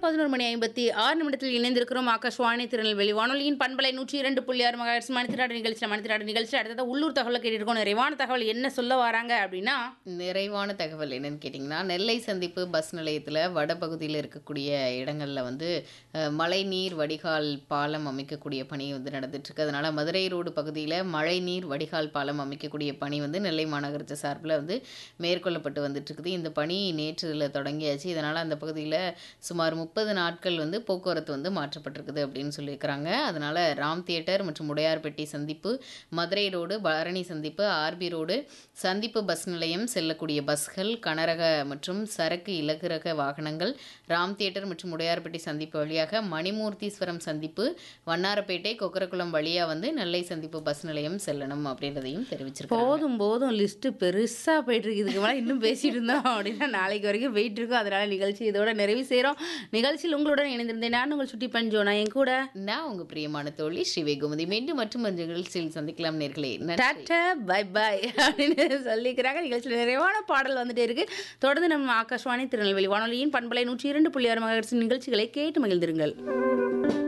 பதினோரு மணி ஐம்பத்தி ஆறு நிமிடத்தில் இணைந்திருக்கிறோம் ஆகாஷ்வாணி திருநெல்வேலி வானொலியின் பண்பலை நூற்றி இரண்டு புள்ளி ஆறு மகாட்சி மணித்திராடு நிகழ்ச்சியில் மணித்திராடு நிகழ்ச்சி அடுத்தது உள்ளூர் தகவலை கேட்டிருக்கோம் நிறைவான தகவல் என்ன சொல்ல வராங்க அப்படின்னா நிறைவான தகவல் என்னன்னு கேட்டிங்கன்னா நெல்லை சந்திப்பு பஸ் நிலையத்தில் வடபகுதியில் இருக்கக்கூடிய இடங்களில் வந்து அஹ், மழைநீர் வடிகால் பாலம் அமைக்கக்கூடிய பணி வந்து நடந்துட்டுருக்கு அதனால் மதுரை ரோடு பகுதியில் மழைநீர் வடிகால் பாலம் அமைக்கக்கூடிய பணி வந்து நெல்லை மாநகராட்சி சார்பில் வந்து மேற்கொள்ளப்பட்டு வந்துட்டுருக்குது இந்த பணி நேற்றில் தொடங்கியாச்சு இதனால் அந்த பகுதியில் சுமார் முப்பது நாட்கள் வந்து போக்குவரத்து வந்து மாற்றப்பட்டிருக்குது அப்படின்னு சொல்லியிருக்கிறாங்க அதனால் ராம் தியேட்டர் மற்றும் உடையார்பேட்டை சந்திப்பு மதுரை ரோடு பரணி சந்திப்பு ஆர்பி ரோடு சந்திப்பு பஸ் நிலையம் செல்லக்கூடிய பஸ்கள் கனரக மற்றும் சரக்கு இலகுரக வாகனங்கள் ராம் தியேட்டர் மற்றும் உடையார்பேட்டை சந்திப்பு வழியாக மணிமூர்த்தீஸ்வரம் சந்திப்பு வண்ணாரப்பேட்டை கொக்கரக்குளம் வழியாக வந்து நெல்லை சந்திப்பு பஸ் நிலையம் செல்லணும் அப்படின்றதையும் தெரிவிச்சிருக்கோம் போதும் போதும் லிஸ்ட்டு பெருசாக போயிட்டு இருக்கு இதுக்கு மேலே இன்னும் பேசிட்டு இருந்தோம் அப்படின்னா நாளைக்கு வரைக்கும் போயிட்டு இருக்கோம் அதனால நிகழ்ச்சி இதோட நிறைவு செய்கிறோம் நிகழ்ச்சியில் உங்களுடன் இணைந்திருந்தேன் நான் உங்கள் சுட்டி பஞ்சோனா என் கூட நான் உங்க பிரியமான தோழி ஸ்ரீவேகுமதி மீண்டும் மற்றும் ஒரு நிகழ்ச்சியில் சந்திக்கலாம் நேர்களே நன்றி டாட்டா பை பை அப்படின்னு சொல்லிக்கிறாங்க நிகழ்ச்சியில் நிறைவான பாடல் வந்துட்டே இருக்கு தொடர்ந்து நம்ம ஆகாஷ்வாணி திருநெல்வேலி வானொலியின் பண்பலை நூற்றி இரண்டு புள்ளி ஆறு மகர்ஸ் நிகழ்ச்சிகளை கேட்டு மகிழ்ந்திருங்கள்